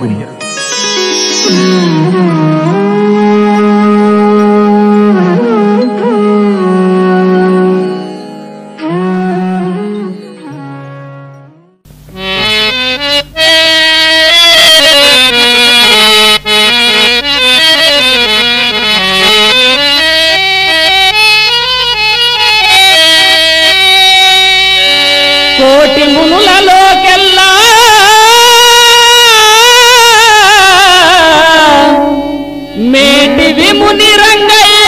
జరుగును కోటి మునులలోకెల్లా మేటి విముని రంగయ్య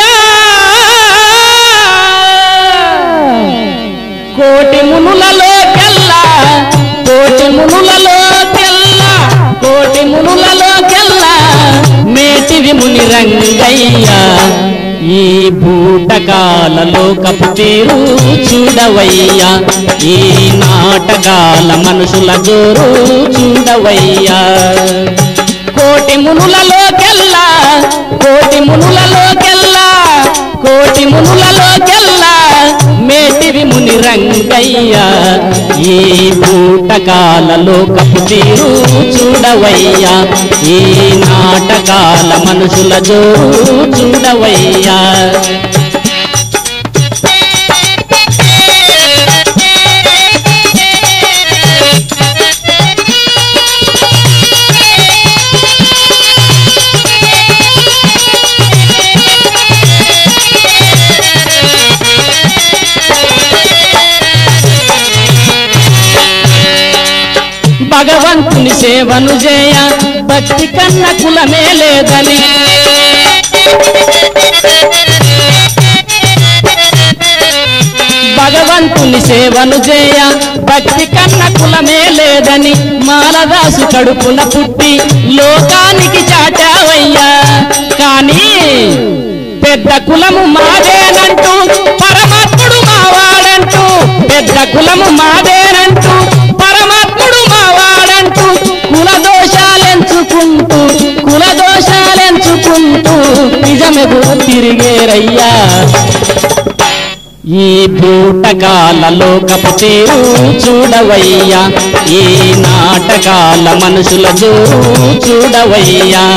కోటి మునులలోకెల్లా కోటి మునులలోకెల్లా కోటి మునులలోకెల్లా మేటి విముని రంగయ్య ఈ బూటకాలలో కపు తీరు చూడవయ్యా ఈ నాటకాల మనుషుల జోరు చూడవయ్యా కోటి మునులలోకెల్లా కోటి మునులలోకెల్లా కోటి మునులలోకెల్లా మేటివి ముని రంగయ్య ఈ బూటకాలలో కపు తీరు చూడవయ్యా ఈ నాటకాల మనుషుల జోరు చూడవయ్యా భగవంతుని సేవను చేయ భక్తి కన్న కులమే లేదని భగవంతుని సేవను చేయ భక్తి కన్న కులమే లేదని మాలదాసు కడుపున పుట్టి లోకానికి చాటావయ్యా కానీ పెద్ద కులము మాదేనంటూ పరమాత్ముడు మావాడంటూ పెద్ద కులము మాదేనంటూ పరమాత్ముడు మావాడంటూ కుల దోషాలెంచుకుంటూ కుల దోషాలెంచుకుంటూ నిజమెగు తిరిగేరయ్యా ఈ బూటకాలలో కపు తీరు చూడవయ్యా ఈ నాటకాల మనుషుల జోరు చూడవయ్యా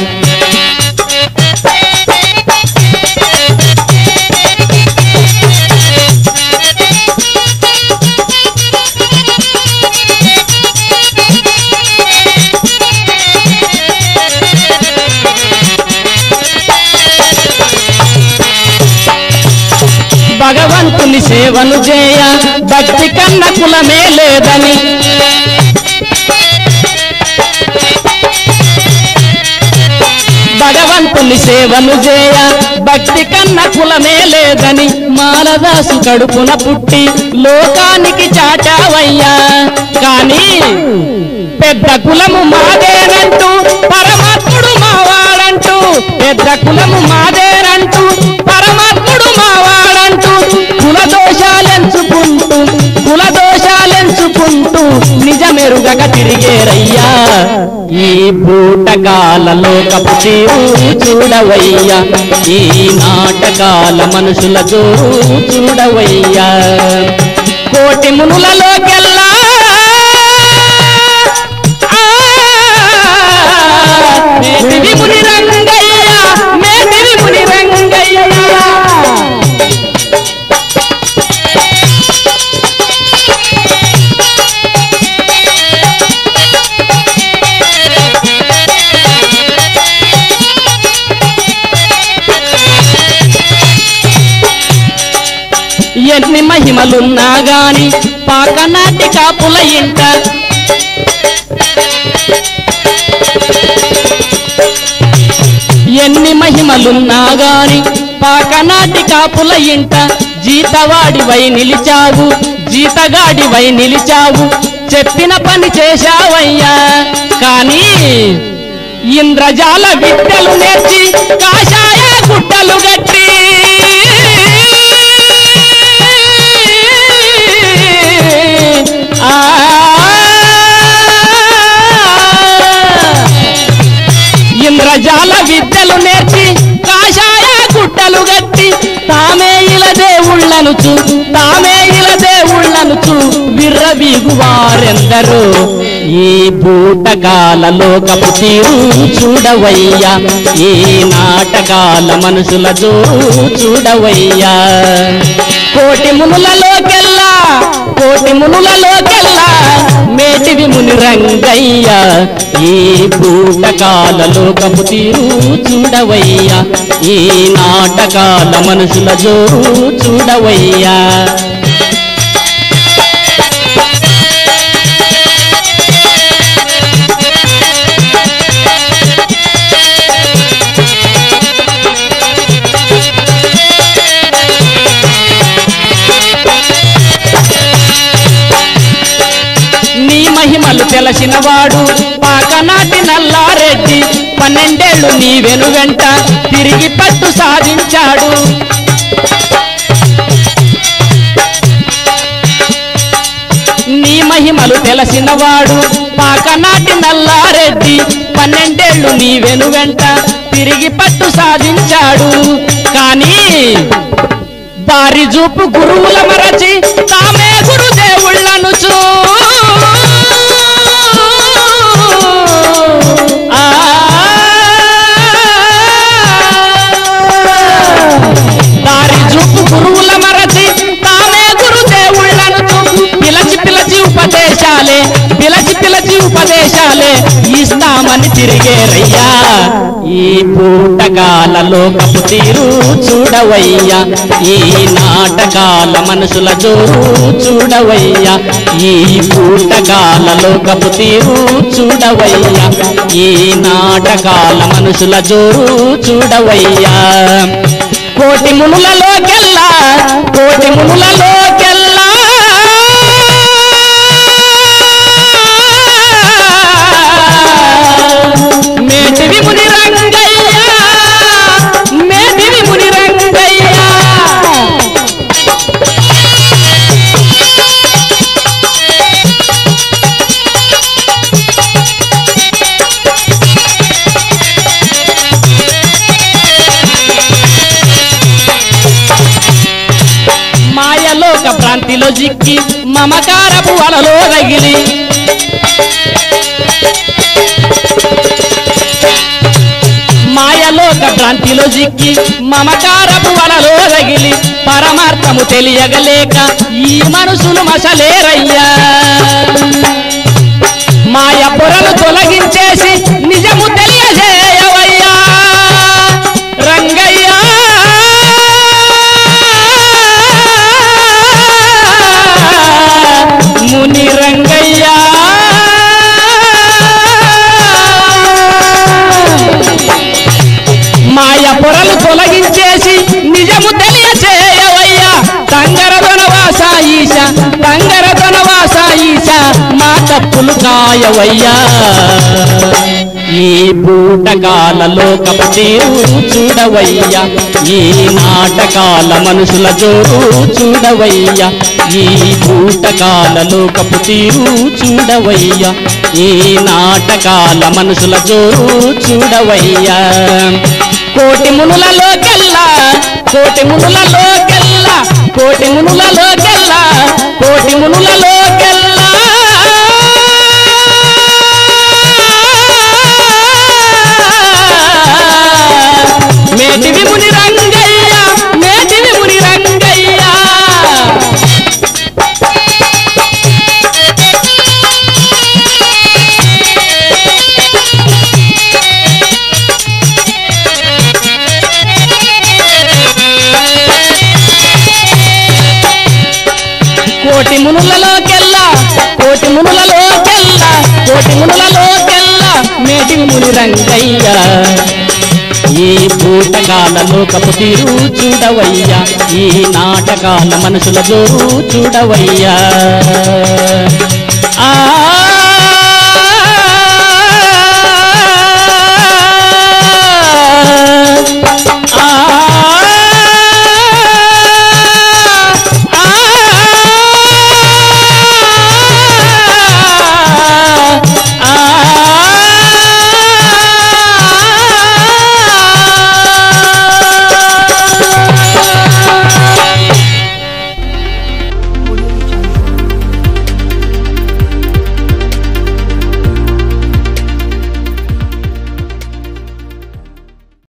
భగవంతుని సేవను చేయ భక్తి కన్న కులమే లేదని భగవంతుని సేవను చేయ భక్తి కన్న కులమే లేదని మాలదాసు కడుపున పుట్టి లోకానికి చాటావయ్యా కానీ పెద్ద కులము మాదేనంటూ పరమాత్ముడు మావాడంటూ పెద్ద కులము మాదేనంటూ పరమాత్ముడు మావాడంటూ కుల దోషాలెంచుకుంటూ కుల దోషాలెంచుకుంటూ నిజమెరుగక తిరిగేరయ్యా ఈ బూటకాలలో కపు తీరు చూడవయ్యా ఈ నాటకాల మనుషుల జోరు చూడవయ్యా కోటి మునులలోకెల్లా ఆ, మేటివి ముని రంగయ్య మేటివి ముని రంగయ్య ఎన్ని మహిమలున్నా గాని పాకనాటి కాపుల ఇంట ఎన్ని మహిమలున్నా గాని పాకనాటి కాపుల ఇంట జీతవాడివై నిలిచావు జీతగాడివై నిలిచావు చెప్పిన పని చేశావయ్యా కానీ ఇంద్రజాల విద్యలు నేర్చి కాషాయ గుట్టలు గట్టి ఆ ఇంద్రజాల విద్యలు నేర్చి కాషాయ గుట్టలు గట్టి తామే ఇల దేవుళ్ళనుచు తామే ఇల దేవుళ్ళనుచు విర్ర విర్రవీగువారెందరో ఈ బూటకాల లోకపు తీరు చూడవయ్యా ఈ నాటకాల మనుషుల జోరు చూడవయ్యా కోటి మునులలోకెల్లా కోటి మునులలోకెల్లా మేటివి ముని రంగయ్య ఈ బూటకాల లోకపు తీరు చూడవయ్యా ఈ నాటకాల మనుషుల జోరు చూడవయ్యా నీ మహిమలు తెలిసినవాడు పాకనాటి నల్లారెడ్డి పన్నెండేళ్లు నీ వెనువెంట తిరిగి పట్టు సాధించాడు నీ మహిమలు తెలిసినవాడు పాకనాటి నల్లారెడ్డి పన్నెండేళ్లు నీ వెనువెంట తిరిగి పట్టు సాధించాడు కానీ దారి చూపు గురువుల మరచి తామే గురుదేవుళ్ళను చూ ఆ. దారి చూపు గురువుల మరచి తామే గురుదేవుళ్ళను చూ పిలచి పిలచి ఉపదేశాలే పిలచి పిలచి ఉపదేశాలే ఇస్తామని తిరిగేరయ్యా ఈ పూటకాలలో కపు తీరు చూడవయ్యా ఈ నాటకాల మనసుల జోరు చూడవయ్యా ఈ పూటకాలలో కపు తీరు చూడవయ్యా ఈ నాటకాల మనసుల జోరు చూడవయ్యా కోటి మునులలోకెల్లా కోటి మునులలోకెల్లా మేటివి ముని రంగయ్య మేటివి ముని రంగయ్య మాయలోక భ్రాంతిలో జిక్కి మమకారపు వలలో రగిలి మాయలోక భ్రాంతిలో జిక్కి మమకారపు వలలో రగిలి పరమార్థము తెలియగలేక ఈ మనసులు మసలేరయ్యా మాయ పొరలు తొలగించేసి నిజము తెలియజేయవయ్యా రంగయ్యా ముని రంగయ్యా మాయ పొరలు తొలగించేసి నిజము తెలియచేయవయ్యా తంగర దొనవాస ఈశ తంగర దొనవాస ఈశ మా తప్పులు కాయవయ్యా ఈ పూటకాలలో కపతీరు చూడవయ్యా ఈ నాటకాల మనుషుల జోరు చూడవయ్యా ఈ పూటకాలలో కపుతీరు చూడవయ్యా ఈ నాటకాల మనుషుల జోరు చూడవయ్యా కోటి మునులలోకెల్లా కోటి మునులలోకెల్లా కోటి మునులలోకెల్లా కోటి మునులలోకెల్లా మేటివి ముని రంగయ్య మేటివి ముని రంగయ్య కోటి మునులలోకెల్లా కోటి మునులలోకెల్లా కోటి మునులలోకెల్లా మేటివి ముని రంగయ్య ఈ పూటకాలలో కపు తీరు చూడవయ్యా ఈ నాటకాల మనసుల జోరు చూడవయ్యా ఆ